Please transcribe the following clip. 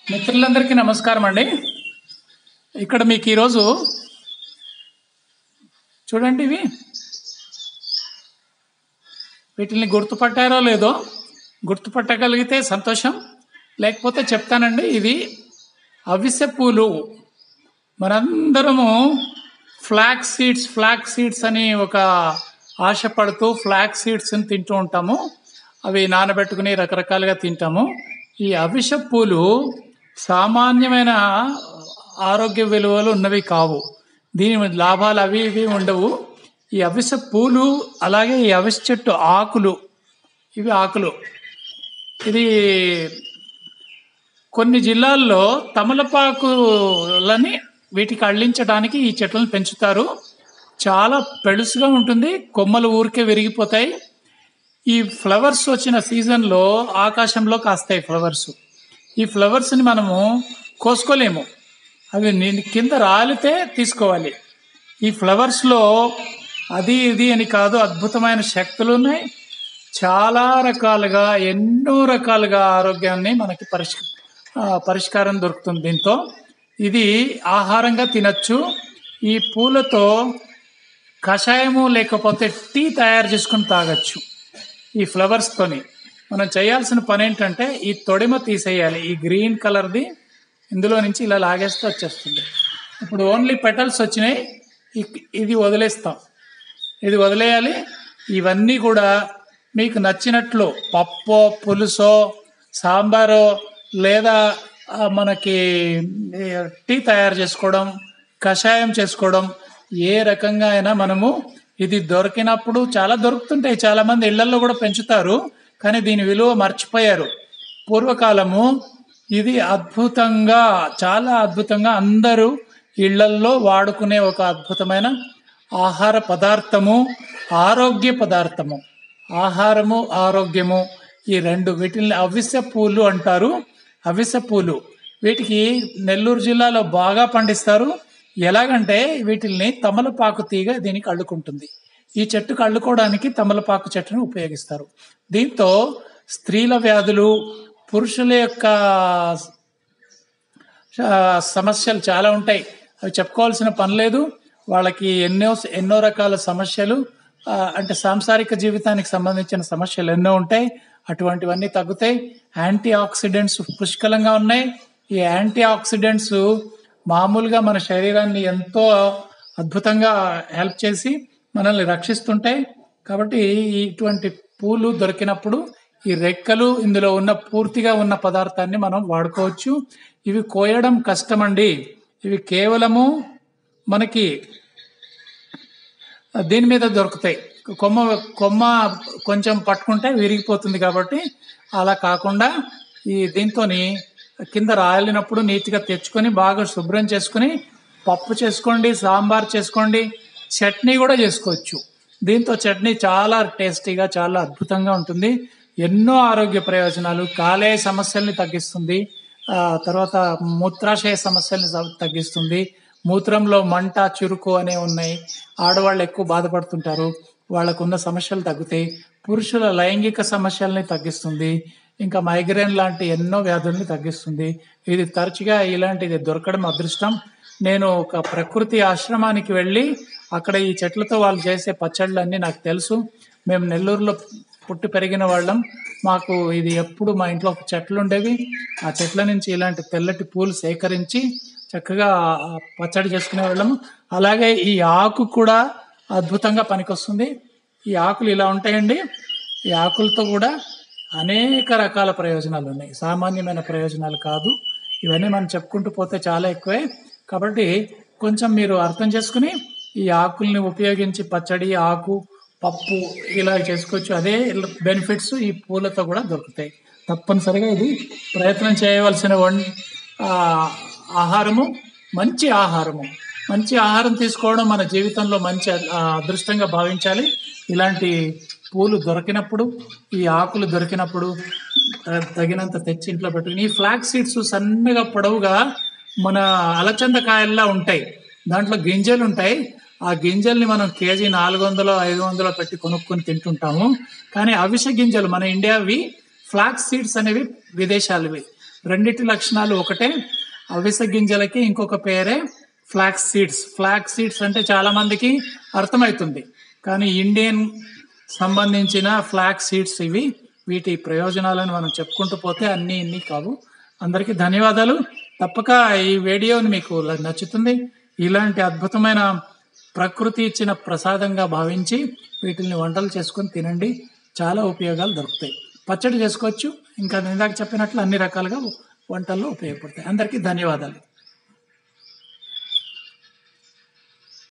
మిత్రులందరికీ నమస్కారం అండి ఇక్కడ మీకు ఈరోజు చూడండి ఇవి వీటిని గుర్తుపట్టారో లేదో గుర్తుపట్టగలిగితే సంతోషం లేకపోతే చెప్తానండి ఇది అవిసె పూలు మనందరము ఫ్లాక్ సీడ్స్ ఫ్లాక్ సీడ్స్ అని ఒక ఆశపడుతూ ఫ్లాక్ సీడ్స్ని తింటూ ఉంటాము అవి నానబెట్టుకుని రకరకాలుగా తింటాము ఈ అవిష పూలు సామాన్యమైన ఆరోగ్య విలువలు ఉన్నవి కావు దీని లాభాలు అవి ఇవి ఉండవు ఈ అవిసె పూలు అలాగే ఈ అవిసె చెట్టు ఆకులు ఇవి ఆకులు ఇది కొన్ని జిల్లాల్లో తమలపాకులని వీటికి అళ్ళించడానికి ఈ చెట్లను పెంచుతారు చాలా పెళుసుగా ఉంటుంది కొమ్మలు ఊరికే విరిగిపోతాయి ఈ ఫ్లవర్స్ వచ్చిన సీజన్లో ఆకాశంలో కాస్తాయి ఫ్లవర్స్ ఈ ఫ్లవర్స్ని మనము కోసుకోలేము అవి ని- కింద రాలితే తీసుకోవాలి ఈ ఫ్లవర్స్లో అది ఇది అని కాదు అద్భుతమైన శక్తులు ఉన్నాయి చాలా రకాలుగా ఎన్నో రకాలుగా ఆరోగ్యాన్ని మనకి పరిష్ ఆ, పరిష్కారం దొరుకుతుంది దీంతో ఇది ఆహారంగా తినచ్చు ఈ పూలతో కషాయము లేకపోతే టీ తయారు చేసుకుని తాగొచ్చు ఈ ఫ్లవర్స్తోని మనం చేయాల్సిన పని ఏంటంటే ఈ తొడిమ తీసేయాలి ఈ గ్రీన్ కలర్ది ఇందులో నుంచి ఇలా లాగేస్తే వచ్చేస్తుంది ఇప్పుడు ఓన్లీ పెటల్స్ వచ్చినాయి ఇ- ఇది వదిలేస్తాం ఇది వదిలేయాలి ఇవన్నీ కూడా మీకు నచ్చినట్లు పప్పో పులుసో సాంబారో లేదా ఆ, మనకి ఏ, టీ తయారు చేసుకోవడం కషాయం చేసుకోవడం ఏ రకంగా అయినా మనము ఇది దొరికినప్పుడు చాలా దొరుకుతుంటాయి చాలా మంది ఇళ్లలో కూడా పెంచుతారు కానీ దీని విలువ మర్చిపోయారు పూర్వకాలము ఇది అద్భుతంగా చాలా అద్భుతంగా అందరూ ఇళ్లల్లో వాడుకునే ఒక అద్భుతమైన ఆహార పదార్థము ఆరోగ్య పదార్థము ఆహారము ఆరోగ్యము ఈ రెండు వీటిని అవిసె పూలు అంటారు అవిసె పూలు వీటికి నెల్లూరు జిల్లాలో బాగా పండిస్తారు ఎలాగంటే వీటిల్ని తమలపాకు తీగ దీనికి అల్లుకుంటుంది ఈ చెట్టుకు అల్లుకోవడానికి తమలపాకు చెట్టును ఉపయోగిస్తారు దీంతో స్త్రీల వ్యాధులు పురుషుల యొక్క ఆ, సమస్యలు చాలా ఉంటాయి అవి చెప్పుకోవాల్సిన పని లేదు వాళ్ళకి ఎన్నో ఎన్నో రకాల సమస్యలు ఆ, అంటే సాంసారిక జీవితానికి సంబంధించిన సమస్యలు ఎన్నో ఉంటాయి అటువంటివన్నీ తగ్గుతాయి యాంటీ ఆక్సిడెంట్స్ పుష్కలంగా ఉన్నాయి ఈ యాంటీ ఆక్సిడెంట్స్ మామూలుగా మన శరీరాన్ని ఎంతో అద్భుతంగా హెల్ప్ చేసి మనల్ని రక్షిస్తుంటాయి కాబట్టి ఇటువంటి పూలు దొరికినప్పుడు ఈ రెక్కలు ఇందులో ఉన్న పూర్తిగా ఉన్న పదార్థాన్ని మనం వాడుకోవచ్చు ఇవి కోయడం కష్టమండి ఇవి కేవలము మనకి దీని మీద దొరుకుతాయి కొమ్మ కొమ్మ కొంచెం పట్టుకుంటే విరిగిపోతుంది కాబట్టి అలా కాకుండా ఈ దీంతోని కింద రాలినప్పుడు నీట్గా తెచ్చుకొని బాగా శుభ్రం చేసుకొని పప్పు చేసుకోండి సాంబార్ చేసుకోండి చట్నీ కూడా చేసుకోవచ్చు దీంతో చట్నీ చాలా టేస్టీగా చాలా అద్భుతంగా ఉంటుంది ఎన్నో ఆరోగ్య ప్రయోజనాలు కాలేయ సమస్యల్ని తగ్గిస్తుంది ఆ, తర్వాత మూత్రాశయ సమస్యల్ని త- తగ్గిస్తుంది మూత్రంలో మంట చురుకు అనే ఉన్నాయి ఆడవాళ్ళు ఎక్కువ బాధపడుతుంటారు వాళ్ళకున్న సమస్యలు తగ్గుతాయి పురుషుల లైంగిక సమస్యల్ని తగ్గిస్తుంది ఇంకా మైగ్రేన్ లాంటి ఎన్నో వ్యాధుల్ని తగ్గిస్తుంది ఇది తరచుగా ఇలాంటిది దొరకడం అదృష్టం నేను ఒక ప్రకృతి ఆశ్రమానికి వెళ్ళి అక్కడ ఈ చెట్లతో వాళ్ళు చేసే పచ్చళ్ళన్నీ నాకు తెలుసు మేము నెల్లూరులో పుట్టి పెరిగిన వాళ్ళం మాకు ఇది ఎప్పుడు మా ఇంట్లో ఒక చెట్లు ఉండేవి ఆ చెట్ల నుంచి ఇలాంటి తెల్లటి పూలు సేకరించి చక్కగా ఆ పచ్చడి చేసుకునే వాళ్ళము అలాగే ఈ ఆకు కూడా అద్భుతంగా పనికొస్తుంది ఈ ఆకులు ఇలా ఉంటాయండి ఈ ఆకులతో కూడా అనేక రకాల ప్రయోజనాలు ఉన్నాయి సామాన్యమైన ప్రయోజనాలు కాదు ఇవన్నీ మనం చెప్పుకుంటూ పోతే చాలా ఎక్కువే కాబట్టి కొంచెం మీరు అర్థం చేసుకుని ఈ ఆకుల్ని ఉపయోగించి పచ్చడి ఆకు పప్పు ఇలా చేసుకోవచ్చు అదే బెనిఫిట్స్ ఈ పూలతో కూడా దొరుకుతాయి తప్పనిసరిగా ఇది ప్రయత్నం చేయవలసిన వన్ ఆ, ఆహారము మంచి ఆహారము మంచి ఆహారం తీసుకోవడం మన జీవితంలో మంచి ఆ, అదృష్టంగా భావించాలి ఇలాంటి పూలు దొరికినప్పుడు ఈ ఆకులు దొరికినప్పుడు త- తగినంత తెచ్చి ఇంట్లో పెట్టుకుని ఈ ఫ్లాక్ సీడ్స్ సన్నగా పొడవుగా మన అలచంద కాయల్లా ఉంటాయి దాంట్లో గింజలు ఉంటాయి ఆ గింజల్ని మనం కేజీ నాలుగు వందలు ఐదు వందలు పెట్టి కొనుక్కొని తింటుంటాము కానీ అవిసె గింజలు మన ఇండియావి ఫ్లాక్ సీడ్స్ అనేవి విదేశాలవి రెండిటి లక్షణాలు ఒకటే అవిసె గింజలకి ఇంకొక పేరే ఫ్లాక్స్ సీడ్స్ ఫ్లాక్స్ సీడ్స్ అంటే చాలా మందికి అర్థమవుతుంది కానీ ఇండియన్ సంబంధించిన ఫ్లాక్స్ సీడ్స్ ఇవి వీటి ప్రయోజనాలను మనం చెప్పుకుంటూ పోతే అన్ని ఇన్ని కావు అందరికీ ధన్యవాదాలు తప్పక ఈ వీడియోని మీకు నచ్చుతుంది ఇలాంటి అద్భుతమైన ప్రకృతి ఇచ్చిన ప్రసాదంగా భావించి వీటిని వంటలు చేసుకొని తినండి చాలా ఉపయోగాలు దొరుకుతాయి పచ్చడి చేసుకోవచ్చు ఇంకా నేను ఇందాక చెప్పినట్లు అన్ని రకాలుగా వంటల్లో ఉపయోగపడతాయి అందరికీ ధన్యవాదాలు